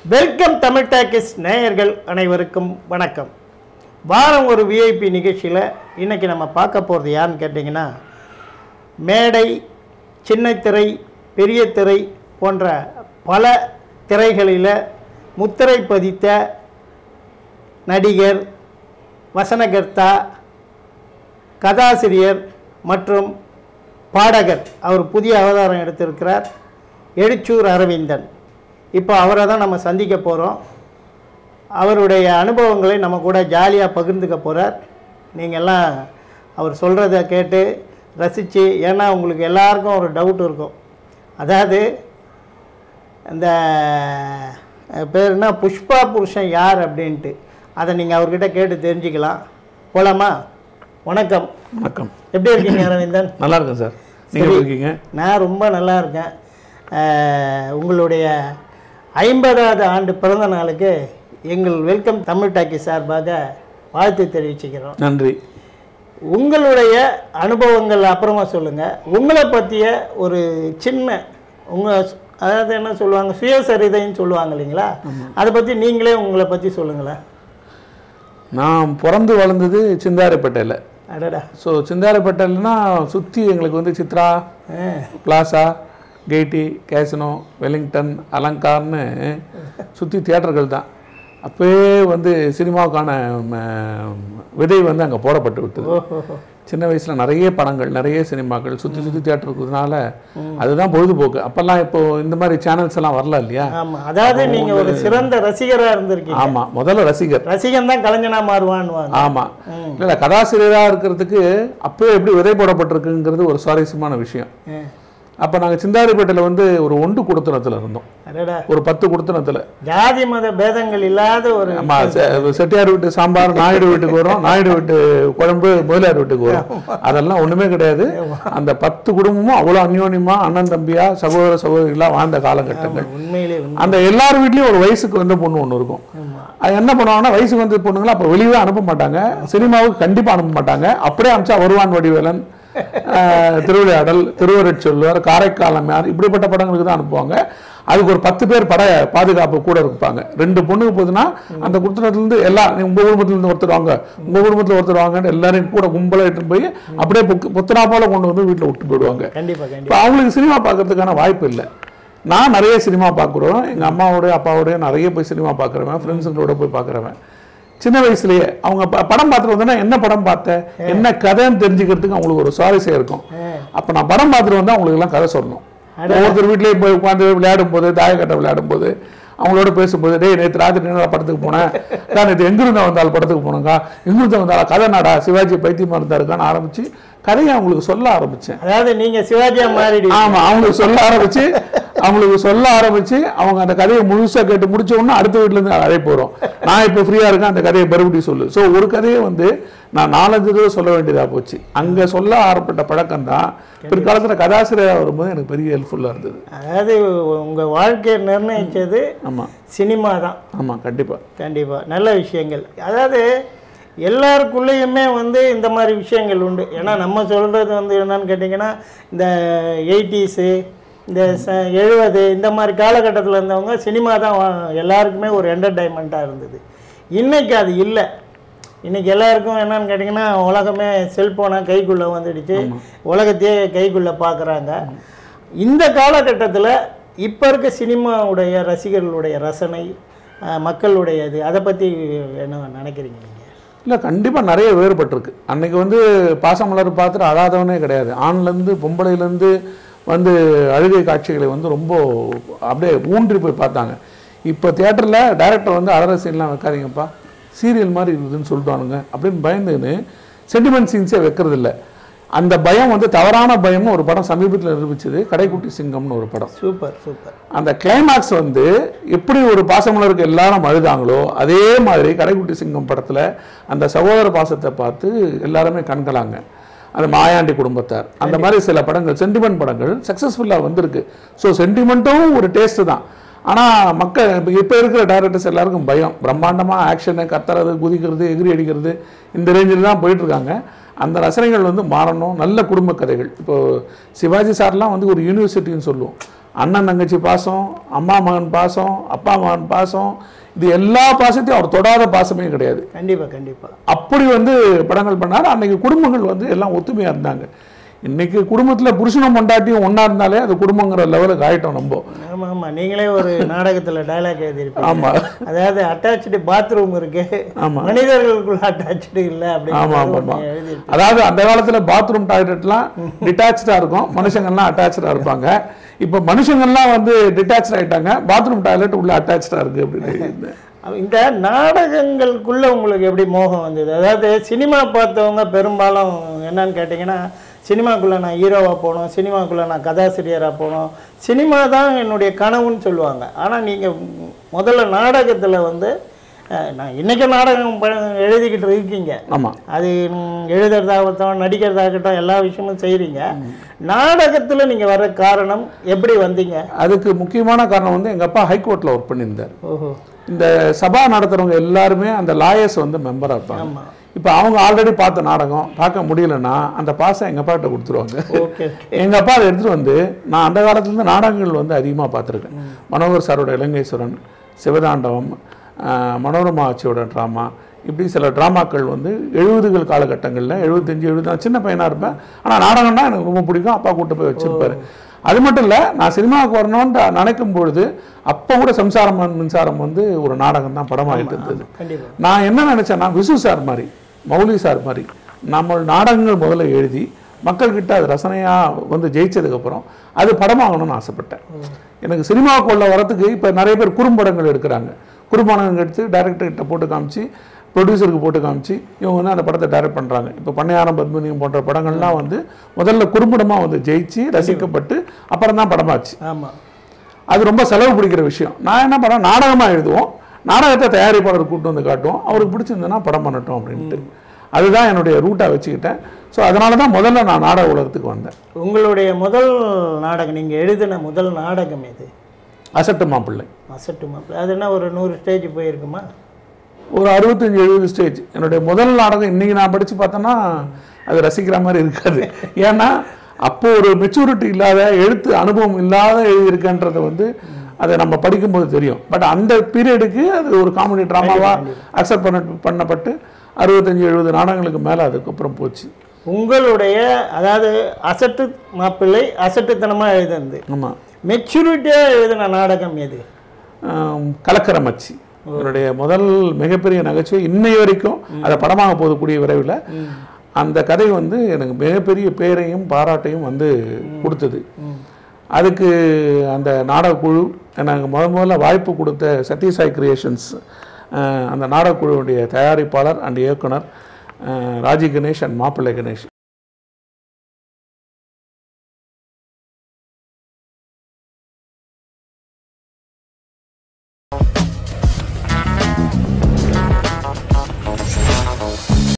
Welcome Tamil talkies நேயர்கள் அனைவருக்கும் வணக்கம் வாரம் ஒரு விஐபி நிகழ்ச்சியில் இன்றைக்கி நம்ம பார்க்க போகிறது யாருன்னு கேட்டிங்கன்னா மேடை சின்ன திரை பெரிய திரை போன்ற பல திரைகளில் முத்திரை பதித்த நடிகர் வசனகர்த்தா கதாசிரியர் மற்றும் பாடகர் அவர் புதிய அவதாரம் எடுத்திருக்கிறார் எழுச்சூர் அரவிந்தன் இப்போ அவரை தான் நம்ம சந்திக்க போகிறோம் அவருடைய அனுபவங்களை நம்ம கூட ஜாலியாக பகிர்ந்துக்க போகிறார் நீங்கள்லாம் அவர் சொல்கிறத கேட்டு ரசித்து ஏன்னா உங்களுக்கு எல்லாருக்கும் ஒரு டவுட் இருக்கும் அதாவது அந்த அஹ், பேர் என்ன புஷ்பா புருஷன் யார் அப்படின்ட்டு அதை நீங்கள் அவர்கிட்ட கேட்டு தெரிஞ்சுக்கலாம் போலாமா வணக்கம் வணக்கம் எப்படி இருக்கீங்க அரவிந்தன் நல்லா இருக்கேன் சார் நீங்கள் எப்படி இருக்கீங்க நான் ரொம்ப நல்லா இருக்கேன் அஹ், உங்களுடைய ஐம்பதாவது ஆண்டு பிறந்த நாளுக்கு எங்கள் வெல்கம் தமிழ் டாக்கி சார்பாக வாழ்த்து தெரிவிச்சுக்கிறோம் நன்றி உங்களுடைய அனுபவங்கள் அப்புறமா சொல்லுங்கள் உங்களை பற்றிய ஒரு சின்ன உங்கள் அதாவது என்ன சொல்லுவாங்க சுயசரிதைன்னு சொல்லுவாங்க இல்லைங்களா அதை பற்றி நீங்களே உங்களை பற்றி சொல்லுங்களேன் நான் பிறந்து வளர்ந்தது சிந்தாரைப்பேட்டையில் அடடா ஸோ சிந்தாரைப்பேட்டையில்னா சுற்றி எங்களுக்கு வந்து சித்ரா ஆ பிளாசா கெய்டி கேசினோ வெலிங்டன் அலங்கார்னு சுற்றி தியேட்டர்கள் தான் அப்போயே வந்து சினிமாவுக்கான ம, விதை வந்து அங்கே போடப்பட்டு விட்டது ஓஹோ சின்ன வயசில் நிறைய படங்கள் நிறைய சினிமாக்கள் சுற்றி சுற்றி தியேட்டர் இருக்கிறதுனால அதுதான் பொழுதுபோக்கு அப்போல்லாம் இப்போ இந்த மாதிரி சேனல்ஸ் எல்லாம் வரல இல்லையா ஆமாம் அதாவது நீங்கள் ஒரு சிறந்த ரசிகராக இருந்திருக்கீங்க ஆமாம் முதல்ல ரசிகர் ரசிகன் தான் கலைஞனா மாறுவான்வாங்க ஆமா இல்ல இல்ல கதாசிரியரா இருக்கிறதுக்கு அப்பவே எப்படி விதை போடப்பட்டிருக்குங்கிறது ஒரு சுவாரஸ்யமான விஷயம் ஆ. அப்ப நாங்க சிந்தாரிப்பேட்டையில வந்து ஒரு ஒன்று குடுத்தனத்துல இருந்தோம் அடடா ஒரு பத்து குடுத்தனத்துல ஜாதி மத பேதங்கள் இல்லாத ஒரு ஆமா செ- செட்டியார் வீட்டு சாம்பார் நாயுடு வீட்டுக்கு வரும் நாயுடு வீட்டு குழம்பு முதலியார் வீட்டுக்கு வரும் அதெல்லாம் ஒண்ணுமே கிடையாது அந்த பத்து குடும்பமும் அவ்வளவு அந்யோன்யமா அண்ணன் தம்பியா சகோதர சகோதரிகளா வாழ்ந்த காலகட்டங்கள் உண்மையிலே உண்மை அந்த எல்லார் வீட்லயும் ஒரு வயசுக்கு வந்த பொண்ணு ஒன்று இருக்கும் ஆமா அது என்ன பண்ணுவாங்கன்னா வயசுக்கு வந்த பொண்ணுங்களை அப்போ வெளியே அனுப்ப மாட்டாங்க சினிமாவுக்கு கண்டிப்பாக அனுப்ப மாட்டாங்க அப்படியே அனுப்பிச்சா வருவான் வடிவேலன் ஆஹ், திருவிளையாடல் திருவருட்சொல்வர் காரைக்கால் அம்மையார் இப்படிப்பட்ட படங்களுக்கு தான் அனுப்புவாங்க அதுக்கு ஒரு பத்து பேர் பட பாதுகாப்பு கூட இருப்பாங்க ரெண்டு பொண்ணுக்கு போகுதுன்னா அந்த குடும்பத்துலேருந்து எல்லா நீ உங்க குடும்பத்துலேருந்து ஒருத்தர் வாங்க உங்க குடும்பத்தில் ஒருத்தர் வாங்கன்னு எல்லாரையும் கூட கும்பலாக எடுத்துட்டு போய் அப்படியே புக்கு புத்தனா போல கொண்டு வந்து வீட்டில் விட்டு போயிடுவாங்க கண்டிப்பா கண்டிப்பா இப்போ அவங்களுக்கு சினிமா பார்க்கறதுக்கான வாய்ப்பு இல்லை நான் நிறைய சினிமா பார்க்குறோம் எங்கள் அம்மாவோட அப்பாவோட நிறைய போய் சினிமா பார்க்குறவன் ஃப்ரெண்ட்ஸுங்களோட போய் பார்க்குறவன் சின்ன வயசுலயே அவங்க ப- படம் பார்த்துட்டு வந்தோன்னா என்ன படம் பார்த்தேன் என்ன கதைன்னு தெரிஞ்சுக்கிறதுக்கு அவங்களுக்கு ஒரு சுவாரஸ்யம் இருக்கும் அப்போ நான் படம் பார்த்துட்டு வந்தால் அவங்களுக்கு எல்லாம் கதை சொல்லணும் ஒவ்வொருத்தர் வீட்லயே போய் உட்காந்து விளையாடும் போது தாயக்கட்டை விளையாடும் போது அவங்களோட பேசும்போது டேய் நேற்று ராத்திரி என்ன படத்துக்கு போனேன் நான் நேற்று எங்கிருந்த வந்தால் படத்துக்கு போனேங்க எங்கிருந்த வந்தால் கதை நாடா சிவாஜி பைத்தியமா இருந்தாருக்கான்னு ஆரம்பிச்சு கதையை அவங்களுக்கு சொல்ல ஆரம்பிச்சேன் அதாவது நீங்க சிவாஜியா மாறிடு ஆமா அவங்களுக்கு சொல்ல ஆரம்பிச்சு அவங்களுக்கு சொல்ல ஆரம்பிச்சு அவங்க அந்த கதையை முழுசா கேட்டு முடிச்ச உடனே அடுத்த வீட்டுல இருந்து அழைப்பு வரும் நான் இப்ப ஃப்ரீயா இருக்கேன் அந்த கதையை மறுபடியும் சொல்லு சோ ஒரு கதையை வந்து நான் நாலஞ்சு தடவை சொல்ல வேண்டியதா போச்சு அங்க சொல்ல ஆரம்பிட்ட பழக்கம் தான் பிற்காலத்துல கதாசிரியர் வரும்போது எனக்கு பெரிய ஹெல்ப்ஃபுல்லா இருந்தது அதாவது உங்க வாழ்க்கையை நிர்ணயிச்சது ஆமா சினிமா தான் ஆமா கண்டிப்பா கண்டிப்பா நல்ல விஷயங்கள் அதாவது எல்லாருக்குள்ளேயுமே வந்து இந்த மாதிரி விஷயங்கள் உண்டு ஏன்னா நம்ம சொல்கிறது வந்து என்னன்னு கேட்டிங்கன்னா இந்த எயிட்டிஸு இந்த ச எழுபது இந்த மாதிரி காலகட்டத்தில் இருந்தவங்க சினிமா தான் வா- எல்லாருக்குமே ஒரு என்டர்டைன்மெண்ட்டாக இருந்தது இன்றைக்கி அது இல்லை இன்றைக்கி எல்லாருக்கும் என்னன்னு கேட்டிங்கன்னா உலகமே செல்ஃபோனை கைக்குள்ளே வந்துடுச்சு உலகத்தையே கைக்குள்ளே பார்க்குறாங்க இந்த காலகட்டத்தில் இப்போ இருக்க சினிமாவுடைய ரசிகர்களுடைய ரசனை அஹ், மக்களுடைய இது அதை பற்றி என்ன நினைக்கிறீங்க நீங்கள் இல்ல கண்டிப்பா நிறைய வேறுபட்டிருக்கு அன்னைக்கு வந்து பாசமலர் பார்த்துட்டு அழாதவனே கிடையாது ஆண்லேருந்து பொம்பளையிலேருந்து வந்து அழுகை காட்சிகளை வந்து ரொம்ப அப்படியே ஊன்றி போய் பார்த்தாங்க இப்போ தியேட்டரில் டைரக்டர் வந்து அழற சீன்லாம் வைக்காதீங்கப்பா சீரியல் மாதிரி இருக்குதுன்னு சொல்லிட்டானுங்க அப்படின்னு பயந்துன்னு சென்டிமெண்ட் சீன்ஸே வைக்கிறது இல்ல அந்த பயம் வந்து தவறான பயம்னு ஒரு படம் சமீபத்தில் நிரூபிச்சது கடைக்குட்டி சிங்கம்னு ஒரு படம் சூப்பர் சூப்பர் அந்த கிளைமாக்ஸ் வந்து எப்படி ஒரு பாசமலருக்கு எல்லாரும் அழுதாங்களோ அதே மாதிரி கடைக்குட்டி சிங்கம் படத்துல அந்த சகோதர பாசத்தை பார்த்து எல்லாருமே கண்களாங்க அந்த மாயாண்டி குடும்பத்தார் அந்த மாதிரி சில படங்கள் சென்டிமெண்ட் படங்கள் சக்ஸஸ்ஃபுல்லாக வந்திருக்கு ஸோ சென்டிமெண்ட்டும் ஒரு டேஸ்ட் தான் ஆனால் மக்கள் இப்போ இப்போ இருக்கிற டேரக்டர்ஸ் எல்லாருக்கும் பயம் பிரம்மாண்டமாக ஆக்ஷனு கத்துறது குதிக்கிறது எகிரி அடிக்கிறது இந்த ரேஞ்சில் தான் போயிட்டு இருக்காங்க அந்த ரசனைகள் வந்து மாறணும் நல்ல குடும்ப கதைகள் இப்போ சிவாஜி சார்லாம் வந்து ஒரு யூனிவர்சிட்டின்னு சொல்லுவோம் அண்ணன் தங்கச்சி பாசம் அம்மா மகன் பாசம் அப்பா மகன் பாசம் இது எல்லா பாசத்தையும் அவர் தொடாத பாசமே கிடையாது கண்டிப்பா கண்டிப்பா அப்படி வந்து படங்கள் பண்ணார் அன்னைக்கு குடும்பங்கள் வந்து எல்லாம் ஒத்துமையா இருந்தாங்க இன்னைக்கு குடும்பத்துல புருஷனும் பொண்டாட்டியும் ஒண்ணா இருந்தாலே அது குடும்பங்கிற லெவலுக்கு ஆயிட்டோம் நம்ம ஆமா ஆமா நீங்களே ஒரு நாடகத்துல டயலாக் எழுதியிருப்பீங்க ஆமா அதாவது அட்டாச்சு பாத்ரூம் இருக்கு ஆமா. மனிதர்களுக்குள்ள அட்டாச்சு இல்ல ஆமா ஆமா அப்படின்னு ஆமா எழுதியிருப்பீங்க அதாவது அந்த காலத்துல பாத்ரூம் டாய்லெட்லாம் டிட்டாச்சா இருக்கும் மனுஷங்கள்லாம் அட்டாச்சா இருப்பாங்க இப்ப மனுஷங்கள்லாம் வந்து டிட்டாச் ஆயிட்டாங்க பாத்ரூம் டாய்லெட் உள்ள அட்டாச்சா இருக்கு அப்படின்னு இந்த நாடகங்களுக்குள்ள உங்களுக்கு எப்படி மோகம் வந்தது அதாவது சினிமா பார்த்தவங்க பெரும்பாலும் என்னன்னு கேட்டிங்கன்னா சினிமாக்குள்ளே நான் ஹீரோவாக போகணும் சினிமாக்குள்ளே நான் கதாசிரியராக போகணும் சினிமா தான் என்னுடைய கனவுன்னு சொல்லுவாங்க ஆனால் நீங்கள் முதல்ல நாடகத்தில் வந்து அஹ், நான் இன்றைக்கி நாடகம் ப- எழுதிக்கிட்டு இருக்கீங்க ஆமா அது ம், எழுதுறதாகட்டும் நடிக்கிறதாகட்டும் எல்லா விஷயமும் செய்கிறீங்க நாடகத்தில் நீங்கள் வர காரணம் எப்படி வந்தீங்க அதுக்கு முக்கியமான காரணம் வந்து எங்க அப்பா ஹைகோர்ட்ல ஒர்க் பண்ணியிருந்தார் ஓஹோ இந்த சபா நடத்துறவங்க எல்லாருமே அந்த லாயர்ஸ் வந்து மெம்பரா இருப்பாங்க ஆமாம் இப்போ அவங்க ஆல்ரெடி பார்த்த நாடகம் பார்க்க முடியலன்னா அந்த பாசம் எங்க அப்பாட்ட கொடுத்துருவாங்க ஓகே எங்க அப்பா அதை எடுத்துட்டு வந்து நான் அந்த காலத்துல இருந்து நாடகங்கள் வந்து அதிகமா பார்த்துருக்கேன் மனோகர் சாரோட இலங்கைஸ்வரன் சிவதாண்டவம் ஆஹ், மனோரமா ஆட்சியோட ட்ராமா இப்படி சில ட்ராமாக்கள் வந்து எழுபதுகள் காலகட்டங்களில் எழுபத்தஞ்சு எழுபது நான் சின்ன பையனா இருப்பேன் ஆனால் நாடகம்னா எனக்கு ரொம்ப பிடிக்கும் அப்பா கூட்டு போய் வச்சிருப்பாரு அது மட்டும் இல்லை நான் சினிமாவுக்கு வரணும்னு நினைக்கும் பொழுது அப்போ கூட சம்சாரம் மின்சாரம் வந்து ஒரு நாடகம் தான் படமாகிட்டு இருந்தது கண்டிப்பாக நான் என்ன நினைச்சேன்னா விசு சார் மாதிரி மௌலி சார் மாதிரி நம்ம நாடகங்கள் முதல்ல எழுதி மக்கள்கிட்ட அது ரசனையாக வந்து ஜெயிச்சதுக்கப்புறம் அது படமாகணும்னு ஆசைப்பட்டேன் எனக்கு சினிமாவுக்குள்ள வரத்துக்கு இப்போ நிறைய பேர் குறும்படங்கள் எடுக்கிறாங்க குறும்படங்கள் எடுத்து டைரக்டர் கிட்ட போட்டு காமிச்சு ப்ரொடியூசருக்கு போட்டு காமிச்சு இவங்க வந்து அந்த படத்தை டைரக்ட் பண்ணுறாங்க இப்போ பண்ணையாரம் பத்மினியம் போன்ற படங்கள்லாம் வந்து முதல்ல குறும்படமாக வந்து ஜெயிச்சு ரசிக்கப்பட்டு அப்புறம் தான் படமாச்சு ஆமாம் அது ரொம்ப செலவு பிடிக்கிற விஷயம் நான் என்ன பண்ணேன் நாடகமாக எழுதுவோம் நாடகத்தை தயாரிப்பாளர் கூட்டு வந்து காட்டுவோம் அவருக்கு பிடிச்சிருந்ததுன்னா படம் பண்ணட்டும் அப்படின்ட்டு அதுதான் என்னுடைய ரூட்டாக வச்சுக்கிட்டேன் ஸோ அதனால தான் முதல்ல நான் நாடக உலகத்துக்கு வந்தேன் உங்களுடைய முதல் நாடகம் நீங்கள் எழுதின முதல் நாடகம் எது அசட்டு மாப்பிள்ளை அசட்டு மாப்பிள்ளை அது என்ன ஒரு நூறு ஸ்டேஜ் போயிருக்குமா ஒரு அறுபத்தஞ்சு எழுபது ஸ்டேஜ் என்னுடைய முதல் நாடகம் இன்னைக்கு நான் படித்து பார்த்தேன்னா அது ரசிக்கிற மாதிரி இருக்காது ஏன்னா அப்போ ஒரு மெச்சூரிட்டி இல்லாத எழுத்து அனுபவம் இல்லாத எழுதியிருக்கன்றதை வந்து அதை நம்ம படிக்கும்போது தெரியும் பட் அந்த பீரியடுக்கு அது ஒரு காமெடி ட்ராமாவாக அக்செப்ட் பண்ண பண்ணப்பட்டு அறுபத்தஞ்சு எழுபது நாடகங்களுக்கு மேலே அதுக்கப்புறம் போச்சு உங்களுடைய அதாவது அசட்டு மாப்பிள்ளை அசட்டுத்தனமாக எழுதுனது ஆமாம் மெச்சூரிட்டியாக எழுதின நாடகம் எது கலக்கர மச்சி என்னுடைய முதல் மிகப்பெரிய நகைச்சுவை இன்னை வரைக்கும் அதை படமாக போகக்கூடிய விரைவில் அந்த கதை வந்து எனக்கு மிகப்பெரிய பேரையும் பாராட்டையும் வந்து கொடுத்தது அதுக்கு அந்த நாடகக்குழு எனக்கு முத முதல்ல வாய்ப்பு கொடுத்த சத்யசாய் கிரியேஷன்ஸ் அந்த நாடகக்குழுவுடைய தயாரிப்பாளர் அண்ட் இயக்குனர் அஹ், ராஜி கணேஷ் அண்ட் மாப்பிள்ளை கணேஷ்